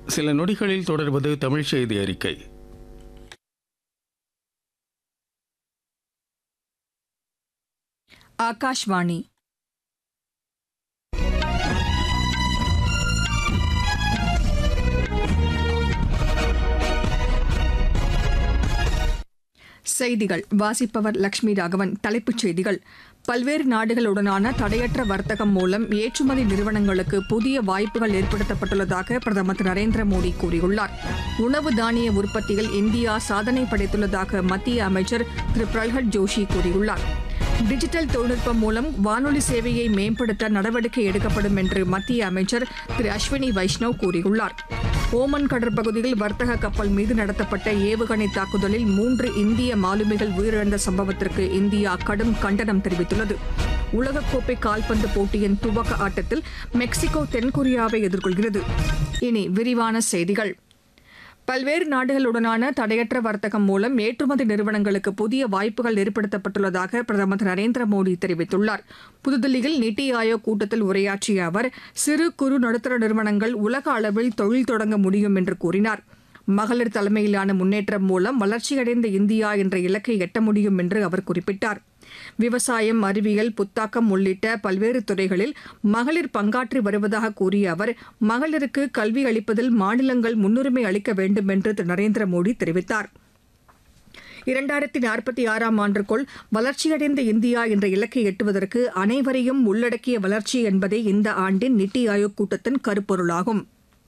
சில நொடிகளில் தொடர்வது தமிழ் செய்தி அறிக்கை ஆகாஷ்வாணி செய்திகள் வாசிப்பவர் லட்சுமி ராகவன் தலைப்புச் செய்திகள் பல்வேறு நாடுகளுடனான தடையற்ற வர்த்தகம் மூலம் ஏற்றுமதி நிறுவனங்களுக்கு புதிய வாய்ப்புகள் ஏற்படுத்தப்பட்டுள்ளதாக பிரதமர் திரு நரேந்திர மோடி கூறியுள்ளார் உணவு தானிய உற்பத்தியில் இந்தியா சாதனை படைத்துள்ளதாக மத்திய அமைச்சர் திரு பிரல்ஹத் ஜோஷி கூறியுள்ளார் டிஜிட்டல் தொழில்நுட்பம் மூலம் வானொலி சேவையை மேம்படுத்த நடவடிக்கை எடுக்கப்படும் என்று மத்திய அமைச்சர் திரு அஸ்வினி வைஷ்ணவ் கூறியுள்ளார் ஓமன் கடற்பகுதியில் வர்த்தக கப்பல் மீது நடத்தப்பட்ட ஏவுகணை தாக்குதலில் மூன்று இந்திய மாலுமிகள் உயிரிழந்த சம்பவத்திற்கு இந்தியா கடும் கண்டனம் தெரிவித்துள்ளது உலகக்கோப்பை கால்பந்து போட்டியின் துவக்க ஆட்டத்தில் மெக்சிகோ தென்கொரியாவை எதிர்கொள்கிறது இனி விரிவான செய்திகள் பல்வேறு நாடுகளுடனான தடையற்ற வர்த்தகம் மூலம் ஏற்றுமதி நிறுவனங்களுக்கு புதிய வாய்ப்புகள் ஏற்படுத்தப்பட்டுள்ளதாக பிரதமர் திரு நரேந்திர மோடி தெரிவித்துள்ளார் புதுதில்லியில் நித்தி ஆயோக் கூட்டத்தில் உரையாற்றிய அவர் சிறு குறு நடுத்தர நிறுவனங்கள் உலக அளவில் தொழில் தொடங்க முடியும் என்று கூறினார் மகளிர் தலைமையிலான முன்னேற்றம் மூலம் வளர்ச்சியடைந்த இந்தியா என்ற இலக்கை எட்ட முடியும் என்று அவர் குறிப்பிட்டார் விவசாயம் அறிவியல் புத்தாக்கம் உள்ளிட்ட பல்வேறு துறைகளில் மகளிர் பங்காற்றி வருவதாக கூறிய அவர் மகளிருக்கு கல்வி அளிப்பதில் மாநிலங்கள் முன்னுரிமை அளிக்க வேண்டும் என்று திரு நரேந்திர மோடி தெரிவித்தார் இரண்டாயிரத்தி நாற்பத்தி ஆறாம் ஆண்டுக்குள் வளர்ச்சியடைந்த இந்தியா என்ற இலக்கை எட்டுவதற்கு அனைவரையும் உள்ளடக்கிய வளர்ச்சி என்பதே இந்த ஆண்டின் நித்தி ஆயோக் கூட்டத்தின் கருப்பொருளாகும்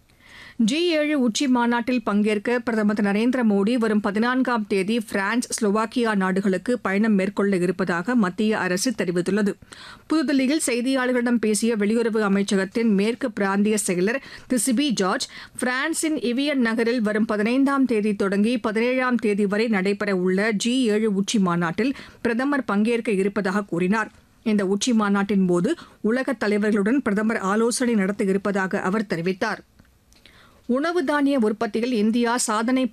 ஜி ஏழு உச்சி மாநாட்டில் பங்கேற்க பிரதமர் திரு நரேந்திர மோடி வரும் பதினான்காம் தேதி பிரான்ஸ் ஸ்லோவாக்கியா நாடுகளுக்கு பயணம் மேற்கொள்ள இருப்பதாக மத்திய அரசு தெரிவித்துள்ளது புதுதில்லியில் செய்தியாளர்களிடம் பேசிய வெளியுறவு அமைச்சகத்தின் மேற்கு பிராந்திய செயலர் திரு சிபி ஜார்ஜ் பிரான்சின் இவியன் நகரில் வரும் பதினைந்தாம் தேதி தொடங்கி பதினேழாம் தேதி வரை நடைபெற உள்ள ஜி ஏழு உச்சி மாநாட்டில் பிரதமர் பங்கேற்க இருப்பதாக கூறினார் இந்த உச்சி மாநாட்டின் போது உலகத் தலைவர்களுடன் பிரதமர் ஆலோசனை நடத்த இருப்பதாக அவர் தெரிவித்தார் உணவு தானிய உற்பத்தியில் இந்தியா சாதனை